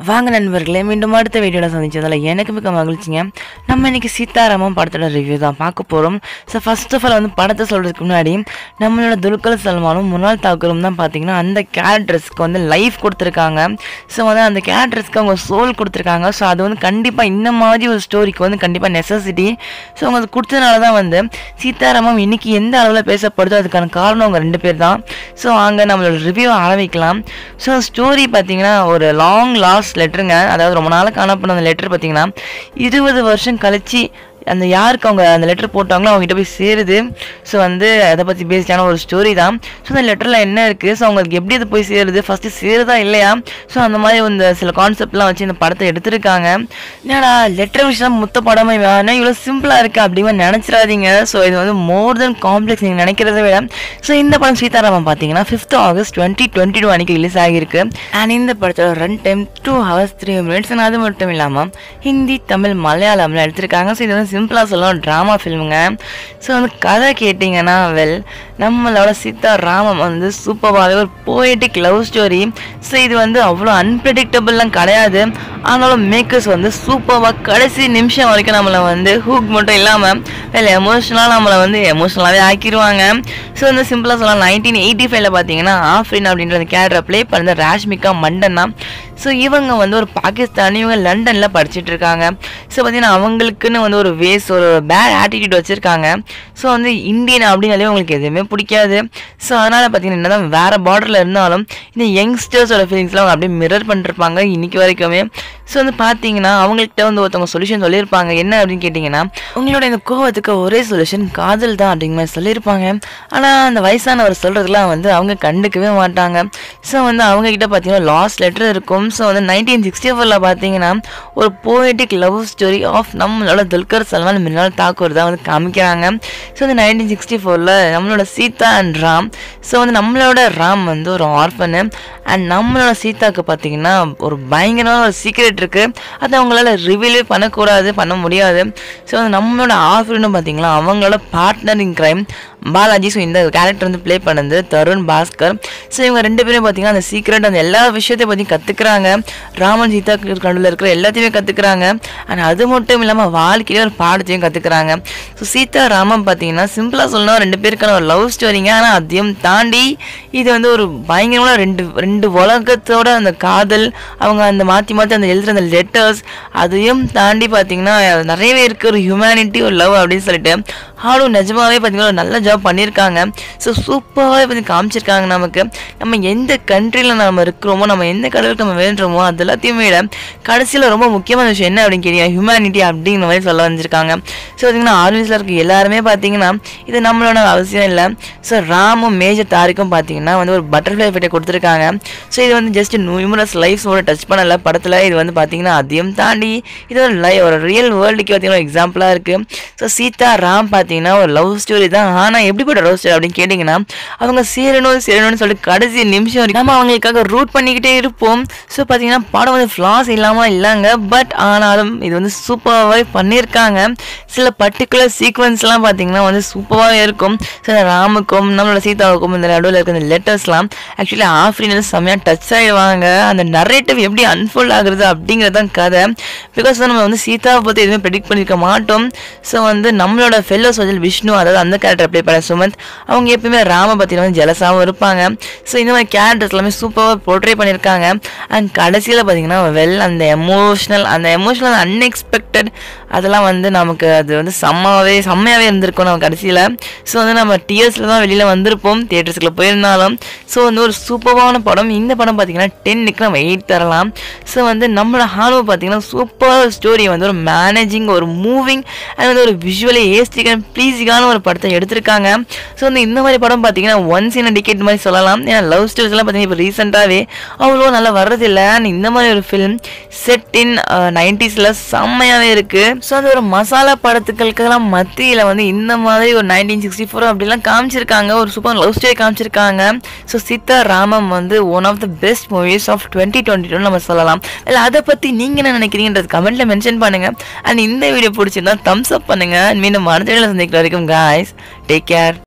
வாங்க நண்பர்களே மீண்டும் அடுத்த வீடியோவில் சந்திச்சதில் எனக்கு மிக்க மகிழ்ச்சிங்க நம்ம இன்னைக்கு சீதாராமன் படத்தோட ரிவ்யூ தான் பார்க்க போகிறோம் ஸோ ஃபர்ஸ்ட் ஆஃப் ஆல் வந்து படத்தை சொல்கிறதுக்கு முன்னாடி நம்மளோட துல்கர் சல்மானும் முன்னாள் தாக்கூரும் தான் பார்த்தீங்கன்னா அந்த கேரக்டர்ஸ்க்கு வந்து லைஃப் கொடுத்துருக்காங்க ஸோ வந்து அந்த கேரக்டர்ஸ்க்கு அவங்க சோல் கொடுத்துருக்காங்க ஸோ அது வந்து கண்டிப்பாக இந்த மாதிரி ஒரு ஸ்டோரிக்கு வந்து கண்டிப்பாக நெசசிட்டி ஸோ அவங்க அது கொடுத்ததுனால தான் வந்து சீதாராமம் இன்னைக்கு எந்த அளவில் பேசப்படுதோ அதுக்கான காரணம் அவங்க ரெண்டு பேர் தான் ஸோ அங்கே நம்மளோட ரிவ்யூ ஆரம்பிக்கலாம் ஸோ ஸ்டோரி பார்த்தீங்கன்னா ஒரு லாங் லாஸ்ட் லெட்டருங்க அதாவது ரொம்ப நாளாக காணப்பட்ட அந்த லெட்டர் பார்த்தீங்கன்னா இருபது வருஷம் கழிச்சு அந்த யாருக்கு அவங்க அந்த லெட்டர் போட்டாங்களோ அவங்ககிட்ட போய் சேருது ஸோ வந்து அதை பற்றி பேசியான ஒரு ஸ்டோரி தான் ஸோ அந்த லெட்டரில் என்ன இருக்குது ஸோ அவங்களுக்கு எப்படி அது போய் சேருது ஃபஸ்ட்டு சேருதா இல்லையா ஸோ அந்த மாதிரி இந்த சில கான்செப்ட்லாம் வச்சு இந்த படத்தை எடுத்திருக்காங்க என்னடா லெட்டர் விஷயம் முத்த படமே வேணும் இவ்வளோ சிம்பிளாக இருக்குது அப்படிங்கிற நினச்சிடாதீங்க ஸோ இது வந்து மோர் தென் காம்ப்ளெக்ஸ் நீங்கள் நினைக்கிறத விட ஸோ இந்த படம் சீதாராமன் பார்த்தீங்கன்னா fifth August twenty twenty two அன்றைக்கி ரிலீஸ் ஆகியிருக்கு அண்ட் இந்த படத்தோட run time two hours three minutes அது மட்டும் இல்லாமல் ஹிந்தி தமிழ் மலையாளம்ல எடுத்திருக்காங்க ஸோ இது வந்து சிம்பிளாக சொல்லலாம் ட்ராமா ஃபில்முங்க ஸோ வந்து கதை கேட்டிங்கன்னா வெல் நம்மளோட சீதா ராமம் வந்து சூப்பராகவே ஒரு போயட்டிக் லவ் ஸ்டோரி ஸோ இது வந்து அவ்வளோ அன்பிரடிக்டபிள்லாம் கிடையாது ஆனாலும் மேக்கர்ஸ் வந்து சூப்பராக கடைசி நிமிஷம் வரைக்கும் நம்மளை வந்து ஹூக் மட்டும் இல்லாமல் வேலை எமோஷனலாக நம்மளை வந்து எமோஷனலாகவே ஆக்கிடுவாங்க ஸோ வந்து சிம்பிளாக சொல்லலாம் நைன்டீன் எயிட்டி ஃபைவ்ல பார்த்தீங்கன்னா ஆஃப்ரின் அப்படின்ற அந்த கேரக்டரை ப்ளே பண்ண ராஷ்மிகா மண்டன் தான் ஸோ இவங்க வந்து ஒரு பாகிஸ்தானி இவங்க லண்டனில் படிச்சுட்டு இருக்காங்க ஸோ பார்த்தீங்கன்னா அவங்களுக்குன்னு வந்து ஒரு வேஸ் ஒரு பேட் ஆட்டிடியூட் வச்சுருக்காங்க ஸோ வந்து இந்தியன் அப்படின்னாலே அவங்களுக்கு எதுவுமே பிடிக்காது ஸோ அதனால் பார்த்தீங்கன்னா என்னதான் வேறு பார்டரில் இருந்தாலும் இந்த யங்ஸ்டர்ஸோட ஃபீலிங்ஸ்லாம் அவங்க அப்படியே மிரர் பண்ணிருப்பாங்க இன்னைக்கு வரைக்குமே ஸோ வந்து பார்த்தீங்கன்னா அவங்கள்ட்ட வந்து ஒருத்தவங்க சொல்யூஷன் சொல்லியிருப்பாங்க என்ன அப்படின்னு கேட்டிங்கன்னா உங்களோட இந்த கோவத்துக்கு ஒரே சொல்யூஷன் காதல் தான் அப்படிங்கிற மாதிரி சொல்லியிருப்பாங்க ஆனால் அந்த வயசானவர் சொல்கிறதுலாம் வந்து அவங்க கண்டுக்கவே மாட்டாங்க ஸோ வந்து அவங்க கிட்ட பார்த்தீங்கன்னா லாஸ்ட் லெட்டர் இருக்கும் ஸோ வந்து நைன்டீன் சிக்ஸ்டி ஃபோரில் பார்த்தீங்கன்னா ஒரு போயட்டிக் லவ் ஸ்டோரி ஆஃப் நம்மளோட துல்கர் சல்மான் மினால் தாக்கூர் தான் வந்து காமிக்கிறாங்க ஸோ வந்து நைன்டீன் சிக்ஸ்டி ஃபோரில் நம்மளோட சீதா அண்ட் ராம் ஸோ வந்து நம்மளோட ராம் வந்து ஒரு ஆர்ஃபனு அண்ட் நம்மளோட சீதாவுக்கு பார்த்தீங்கன்னா ஒரு பயங்கரமான ஒரு சீக்ரெட் இருக்குது அது அவங்களால ரிவீலே பண்ணக்கூடாது பண்ண முடியாது ஸோ வந்து நம்மளோட ஆஃபர்னு பார்த்தீங்களா அவங்களோட partner in crime Balaji so இந்த கேரக்டர் வந்து ப்ளே பண்ணது தருண் பாஸ்கர் ஸோ இவங்க ரெண்டு பேரும் பார்த்தீங்கன்னா அந்த சீக்ரெட் அந்த எல்லா விஷயத்தையும் பற்றி கற்றுக்குறாங்க ராமன் சீதா நடுவில் இருக்கிற எல்லாத்தையுமே கற்றுக்குறாங்க அண்ட் அது மட்டும் இல்லாமல் வாழ்க்கையிலே ஒரு பாடத்தையும் கற்றுக்குறாங்க ஸோ சீதா ராமன் பார்த்தீங்கன்னா சிம்பிளாக சொல்லணும் ரெண்டு பேருக்கான ஒரு லவ் ஸ்டோரிங்க ஆனால் அதையும் தாண்டி இது வந்து ஒரு பயங்கரமான ரெண்டு ரெண்டு உலகத்தோட அந்த காதல் அவங்க அந்த மாற்றி மாற்றி அந்த எழுதுகிற அந்த லெட்டர்ஸ் அதையும் தாண்டி பார்த்தீங்கன்னா நிறையவே இருக்குது ஒரு ஹியூமனிட்டி ஒரு லவ் அப்படின்னு சொல்லிட்டு ஆளும் நிஜமாவே பார்த்தீங்கன்னா ஒரு நல்ல ஜாப் பண்ணியிருக்காங்க ஸோ சூப்பராகவே பற்றி காமிச்சிருக்காங்க நமக்கு நம்ம எந்த கண்ட்ரியில் நம்ம இருக்கிறோமோ நம்ம எந்த கடவுளுக்கு நம்ம வேண்டுறோமோ அது எல்லாத்தையுமே விட கடைசியில் ரொம்ப முக்கியமான விஷயம் என்ன அப்படின்னு கேட்டீங்க ஹியூமனிட்டி அப்படிங்கிற மாதிரி சொல்ல வந்திருக்காங்க ஸோ பார்த்தீங்கன்னா ஆர்மிஸில் இருக்க எல்லாருமே பார்த்தீங்கன்னா இது நம்மளோட அவசியம் இல்லை ஸோ ராமும் மேஜர் தாரிக்கும் பார்த்தீங்கன்னா வந்து ஒரு பட்டர்ஃப்ளை எஃபெக்டை கொடுத்துருக்காங்க ஸோ இது வந்து ஜஸ்ட் நியூமரஸ் லைஃப்ஸோட டச் பண்ணல படத்தில் இது வந்து பார்த்தீங்கன்னா அதையும் தாண்டி இது ஒரு லை ஒரு ரியல் வேர்ல்டுக்கு பார்த்தீங்கன்னா எக்ஸாம்பிளாக இருக்குது ஸோ சீதா ராம் பார்த்தீங்கன்னா ஒரு லவ் ஸ்டோரி தான் ஆனால் எப்படிப்பட்ட லவ் ஸ்டோரி அப்படின்னு கேட்டிங்கன்னா அவங்க சேரணும் சேரணும்னு சொல்லிட்டு கடைசி நிமிஷம் வரைக்கும் நம்ம அவங்களுக்காக ரூட் பண்ணிக்கிட்டே இருப்போம் ஸோ பார்த்தீங்கன்னா படம் வந்து ஃப்ளாஸ் இல்லாமல் இல்லைங்க பட் ஆனாலும் இது வந்து சூப்பராகவே பண்ணியிருக்காங்க சில பர்டிகுலர் சீக்வன்ஸ்லாம் பார்த்தீங்கன்னா வந்து சூப்பராகவே இருக்கும் ஸோ ராமுக்கும் நம்மளோட சீதாவுக்கும் இந்த நடுவில் இருக்க இந்த லெட்டர்ஸ்லாம் ஆக்சுவலி ஆஃப்ரின் செம்மையாக டச் ஆகிடுவாங்க அந்த நரேட்டிவ் எப்படி அன்ஃபோல்ட் ஆகுறது அப்படிங்கிறது தான் கதை பிகாஸ் நம்ம வந்து சீதாவை பற்றி எதுவுமே ப்ரெடிக்ட் பண்ணியிருக்க மாட்டோம் ஸோ வந்து நம்மளோட ஃபெல்லோ சோஜல் விஷ்ணு அதாவது அந்த கேரக்டர் ப்ளே பண்ண சுமந்த் அவங்க எப்பயுமே ராம பற்றின வந்து ஜலசாகவும் இருப்பாங்க ஸோ இந்த மாதிரி கேரக்டர்ஸ் எல்லாமே சூப்பராக போர்ட்ரே பண்ணியிருக்காங்க அண்ட் கடைசியில் பார்த்தீங்கன்னா வெல் அந்த எமோஷ்னல் அந்த எமோஷ்னல் அன்எக்ஸ்பெக்டட் அதெல்லாம் வந்து நமக்கு அது வந்து செம்மாவே செம்மையாகவே இருந்திருக்கும் நம்ம கடைசியில் ஸோ வந்து நம்ம டிஎஸில் தான் வெளியில் வந்திருப்போம் தியேட்டர்ஸ்க்குள்ள போயிருந்தாலும் ஸோ வந்து ஒரு சூப்பரான படம் இந்த படம் பார்த்தீங்கன்னா டென்னுக்கு நம்ம எயிட் தரலாம் ஸோ வந்து நம்மளோட ஹாலோ பார்த்தீங்கன்னா சூப்பர் ஸ்டோரி வந்து ஒரு மேனேஜிங் ஒரு மூவிங் அண்ட் வந்து ஒரு விஷுவலி ஏஸ்டிக் அண்ட் ப்ளீஸிங்கான ஒரு படத்தை எடுத்திருக்காங்க ஸோ வந்து இந்த மாதிரி படம் பார்த்தீங்கன்னா ஒன்ஸ் இன் டிக்கெட் மாதிரி சொல்லலாம் ஏன்னா லவ் ஸ்டோரிஸ்லாம் பார்த்தீங்கன்னா இப்போ ரீசெண்டாகவே அவ்வளோ நல்லா வர்றதில்லை அண்ட் இந்த மாதிரி ஒரு ஃபிலிம் செட் இன் நைன்டிஸில் செம்மையாகவே இருக்குது ஸோ அது ஒரு மசாலா படத்துக்களுக்கெல்லாம் மத்தியில் வந்து இந்த மாதிரி ஒரு நைன்டீன் சிக்ஸ்டி ஃபோர் அப்படிலாம் காமிச்சிருக்காங்க ஒரு சூப்பர் லவ் ஸ்டோரி காமிச்சிருக்காங்க ஸோ சீதா ராமம் வந்து one of the best movies of twenty twenty two நம்ம சொல்லலாம் இல்லை அதை பற்றி நீங்கள் என்ன நினைக்கிறீங்கன்றது கமெண்ட்டில் மென்ஷன் பண்ணுங்கள் அண்ட் இந்த வீடியோ பிடிச்சிருந்தா தம்ஸ் அப் பண்ணுங்கள் மீண்டும் அடுத்த வீடியோவில் சந்திக்கிற வரைக்கும் காய்ஸ் டேக் கேர்